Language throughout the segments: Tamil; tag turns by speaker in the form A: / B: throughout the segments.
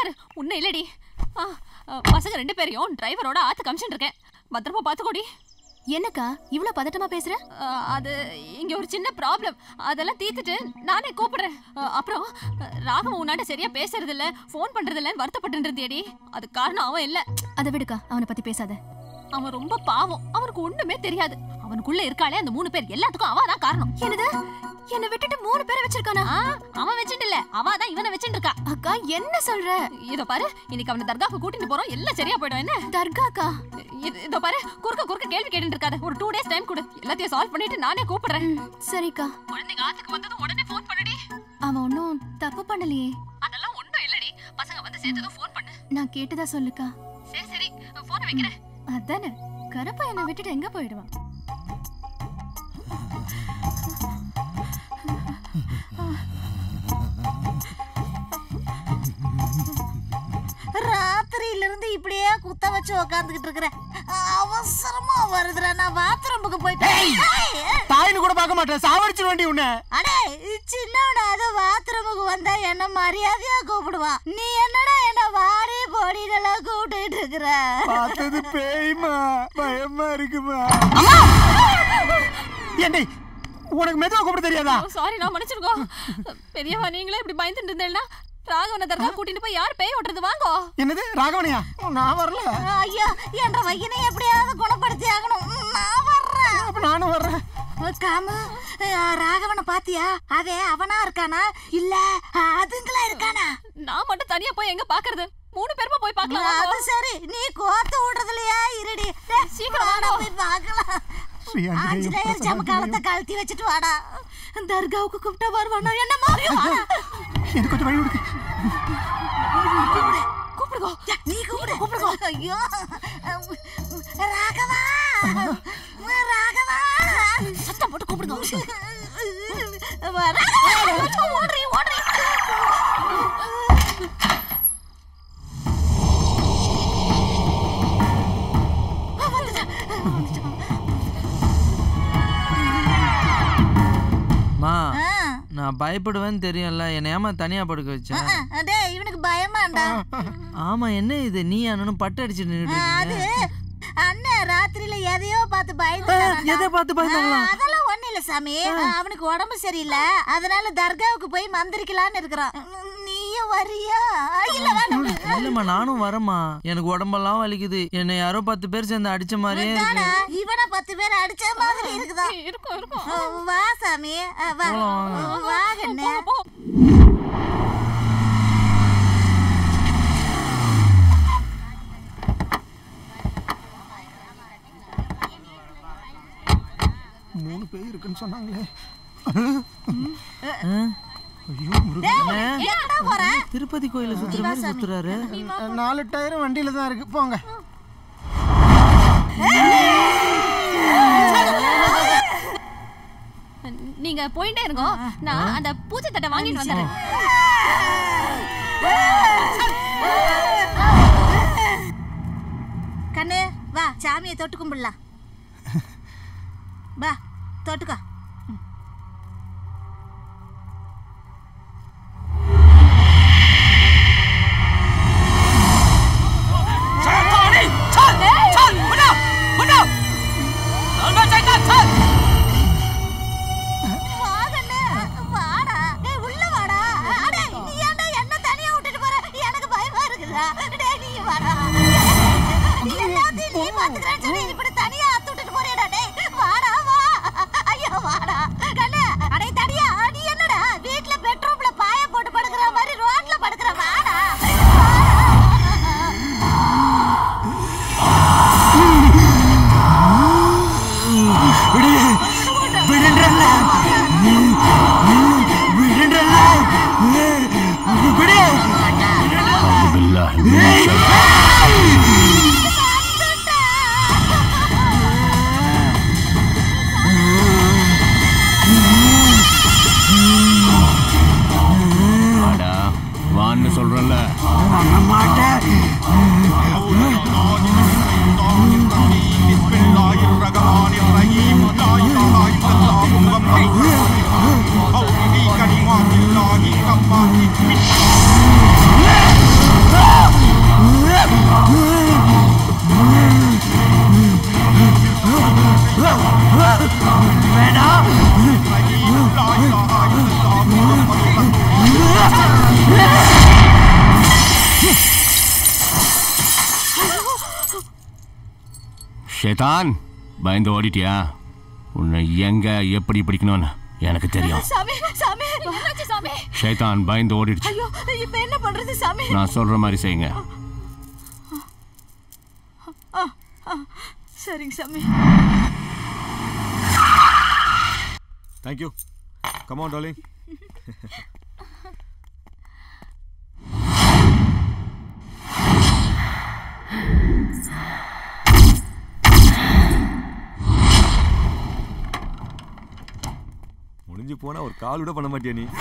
A: பாரு உன்னை இல்லடி ஆ, ஆ, பசங்க ரெண்டு பேரையும் டிரைவரோட ஆத்து கமிஷன் இருக்கேன் பத்திரமா பாத்துக்கோடி
B: என்னக்கா இவ்ளோ பதட்டமா பேசுற
A: ஆ, அது இங்க ஒரு சின்ன ப்ராப்ளம் அதெல்லாம் தீர்த்துட்டு நானே கூப்பிடுறேன் ஆ, அப்புறம் ஆ, ராகவன் உன்னாண்ட சரியா பேசுறது இல்ல ஃபோன் பண்றது இல்லன்னு வருத்தப்பட்டு இருந்தியடி அது காரணம் அவன் இல்ல
B: அதை விடுக்கா அவனை பத்தி பேசாத
A: அவன் ரொம்ப பாவம் அவனுக்கு ஒண்ணுமே தெரியாது அவனுக்குள்ள இருக்காளே அந்த மூணு பேர் எல்லாத்துக்கும் அவ தான் காரணம்
B: என்னது என்ன விட்டுட்டு மூணு பேரை வச்சிருக்கானா
A: ஆ, அவன் வச்சுட்டு இல்ல அவ தான் இவனை வச்சுட்டு இருக்கா
B: அக்கா என்ன சொல்ற
A: இதோ பாரு இன்னைக்கு அவனை தர்காவுக்கு கூட்டிட்டு போறோம் எல்லாம் சரியா போயிடும் என்ன
B: தர்காக்கா
A: இது- இதோ பாரு குறுக்க குறுக்க கேள்வி கேட்டுட்டு இருக்காத ஒரு டூ டேஸ் டைம் கொடு எல்லாத்தையும் சால்வ் பண்ணிட்டு நானே கூப்பிடுறேன்
B: ம், சரிக்கா
A: குழந்தைங்க ஆத்துக்கு வந்ததும் உடனே ஃபோன் பண்ணுடி
B: அவன் ஒன்னும் தப்பு பண்ணலையே
A: அதெல்லாம் ஒண்ணும் இல்லடி பசங்க வந்து சேர்த்ததும் ஃபோன் பண்ணு
B: நான் கேட்டதா சொல்லுக்கா
A: சரி சரி போனை வைக்கிறேன்
B: அதானே கருப்பா என்னை விட்டுட்டு எங்க போயிடுவான்
C: ராத்திரியில இருந்து இப்படியே குத்த வச்சு உக்காந்துக்கிட்டு இருக்கிறேன் அவசரமா வருதுடா நான் பாத்ரூமுக்கு போயிட்டு
D: தாயின்னு கூட பார்க்க மாட்டேன் சாவடிச்சிட வேண்டி உன்னை
C: அடே சின்னவனாவது பாத்ரூமுக்கு வந்தா என்ன மரியாதையா கூப்பிடுவான் நீ என்னடா என்ன வாடி பொடிகளெல்லாம் கூப்பிட்டுட்டு இருக்கிற
D: பார்த்தது பேய்மா பயமா இருக்குமா ஏண்டி உனக்கு மெதுவா கூப்பிட தெரியாதா
A: சாரி நான் மன்னிச்சிருக்கோ பெரியவா நீங்களே இப்படி பயந்துட்டு இருந்தேன்னா ராகவனை தர்கா கூட்டிட்டு போய் யார் பேய் ஓட்டுறது வாங்கோ
D: என்னது ராகவனியா நான் வரல
C: ஐயோ என்ற வையனை எப்படியாவது குணப்படுத்தி ஆகணும் நான் வர்றேன்
D: அப்ப நானும் வர்றேன்
C: காமு அஹ், ராகவனை பாத்தியா அவன் அவனா இருக்கானா இல்ல அதுங்களா இருக்கானா
A: நான் மட்டும் தனியா போய் எங்க பாக்குறது மூணு பேருமா போய் பார்க்கலாம்
C: அது
A: வாங்கோ.
C: சரி நீ கோத்து விடுறதுலயா இருடி டேய்,
A: சீக்கிரம்
C: வாடா,
A: வாடா.
C: போய் பார்க்கலாம்
D: ஸ்ரீ ஆஞ்சநேயம்
C: ஆஞ்சநேயர்
D: பிரசன்னம்
C: ஜமக்காலத்தை கழட்டி வச்சுட்டு வாடா தர்காவுக்கு கூப்பிட்டா வருவானா என்ன மாதிரி வாடா.
D: எனக்கு கொஞ்சம் வழி விடுங்க
A: கூப்பிடுங்கோ
C: யா, நீ கூப்பிடு கூப்பிடுங்க ஐயோ ராகவா ராகவா
A: சத்தம் போட்டு கூப்பிடுங்க
C: ராகவா, ஓடுறி ஓடுறி
E: மா
C: ஆ,
E: நான் பயப்படுவேன்னு தெரியும்ல என்னை ஏமா தனியா படுக்க வச்சேன்
C: ஆ, டேய் இவனுக்கு பயமாண்டா
E: ஆமா என்ன இது நீ அண்ணனும் பட்டு அடிச்சு நின்றுட்டு
C: அது
E: இருக்கீங்க
C: அண்ணன் ராத்திரியில எதையோ பார்த்து
E: ஆ,
C: பயந்து
E: எதை பார்த்து பயந்தாங்களா
C: அதெல்லாம் ஒண்ணு இல்ல சாமி அவனுக்கு உடம்பு சரியில்லை அதனால தர்காவுக்கு போய் மந்திரிக்கலான்னு இருக்கிறான் நீயும் வரியா இல்ல வேண்டாம்
E: இல்லம்மா நானும் வரேம்மா எனக்கு உடம்பெல்லாம் வலிக்குது என்னை யாரோ பத்து பேர் சேர்ந்து அடிச்ச மாதிரியே இருக்கு
C: தானா? இவனை பத்து பேர் அடிச்ச மாதிரி இருக்குதா
A: இருக்கும் இருக்கும்
C: அஹ், வா சாமி அஹ், வா
E: போலாம், வாங்க.
C: வா கண்ணு
A: போ
D: மூணு பேய் இருக்குன்னு சொன்னாங்களே
E: ஆ?
D: ஐயோ முருகன்.
E: அண்ணே,
C: எங்கடா போற
E: திருப்பதி கோயில சுத்துற மாதிரி சுத்துறாரு
D: நாலு டயரும் வண்டியில தான் இருக்கு போங்க
A: நீங்க போயிட்டே இருங்கோ நான் அந்த பூஜை தட்டை வாங்கிட்டு வந்துடுறேன்
C: கண்ணு வா சாமியை தொட்டு கும்பிடலாம் வா தொட்டுக்கோ வா கண்ணு வாடா டேய் உள்ள வாடா அடே நீ ஏன்டா என்ன தனியா விட்டுட்டு போற எனக்கு பயமா இருக்குதா டேய் நீ வாடா எல்லாத்தையும் நீ பாத்துக்கிறேன்னு சொல்லி இப்படி தனியா அத்து விட்டுட்டு போறியடா டேய் வாடா வா ஐயோ வாடா கண்ணு அடே தனியா நீ என்னடா வீட்ல பெட்ரூம்ல பாய போட்டு படுக்கிற மாதிரி ரோட்ல படுக்கிற வாடா
F: வாடா வான்னு சொல்றேன்ல
G: Oh,
F: ஷேதான் பயந்து ஓடிட்டியா உன்னை எங்க எப்படி பிடிக்கணும்னு எனக்கு தெரியும்
C: சாமி சாமி என்னாச்சு சாமி
F: ஷேதான் பயந்து ஓடிடுச்சு
C: ஐயோ இப்ப என்ன பண்றது சாமி
F: நான் சொல்ற மாதிரி செய்யுங்க
C: சரிங்க சாமி
G: தேங்க்யூ கமான் டார்லிங் முடிஞ்சு போனா ஒரு கால் கூட பண்ண மாட்டியா நீ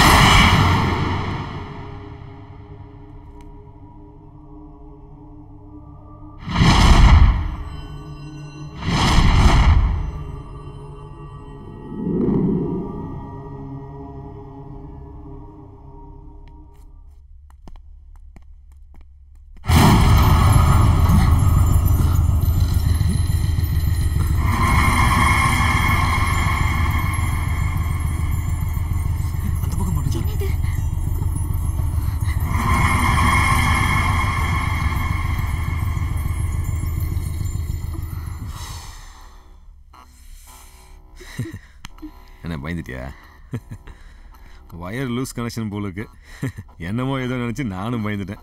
G: என்ன பயந்துட்டியா வயர் லூஸ் கனெக்ஷன் போல இருக்கு என்னமோ ஏதோ நினச்சி நானும் பயந்துட்டேன்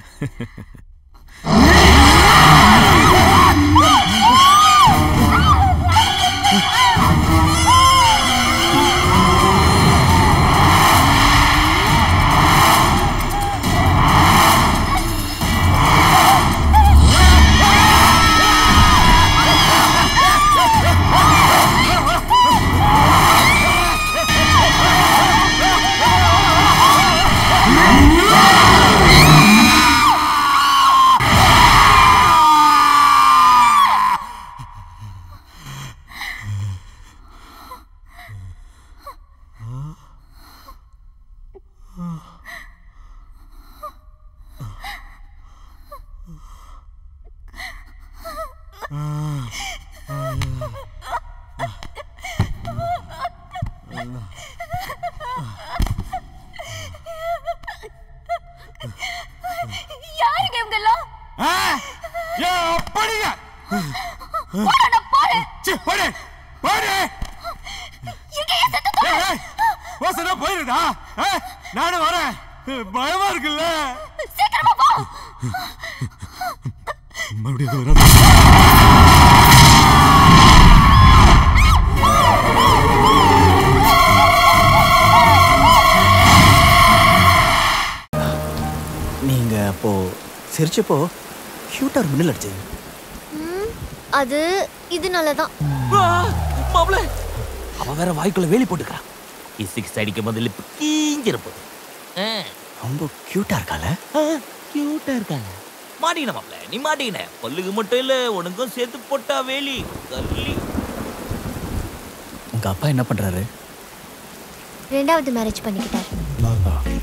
A: யாருங்க இவங்க எல்லாம்
G: அப்படிங்க
A: போடா போடு
G: சி, போடு போடு ஏய், ஏய், ஓசனா போயிருடா ஏய், நானும் வரேன் பயமா இருக்குல்ல
A: சீக்கிரமா போ
G: மறுபடியும் அது வராது
H: நீங்க அப்போ சிரிச்சப்போ கியூட்டா ஒரு மின்னல் அடிச்சது
B: அது இதனால தான்
I: மாப்பிள அவன் வேற வாய்க்குள்ள வேலி போட்டுக்கிறான் சிக்ஸ் அடிக்கும் போது லிப் கீஞ்சிருப்போம்
H: ரொம்ப கியூட்டா இருக்கால
I: கியூட்டா இருக்காங்க மாட்டிக்கின மாப்பிள நீ மாட்டிக்கின பல்லுக்கு மட்டும் இல்ல உனக்கும் சேர்த்து போட்டா வேலி தள்ளி
H: உங்க அப்பா என்ன பண்றாரு
B: ரெண்டாவது மேரேஜ் பண்ணிக்கிட்டார்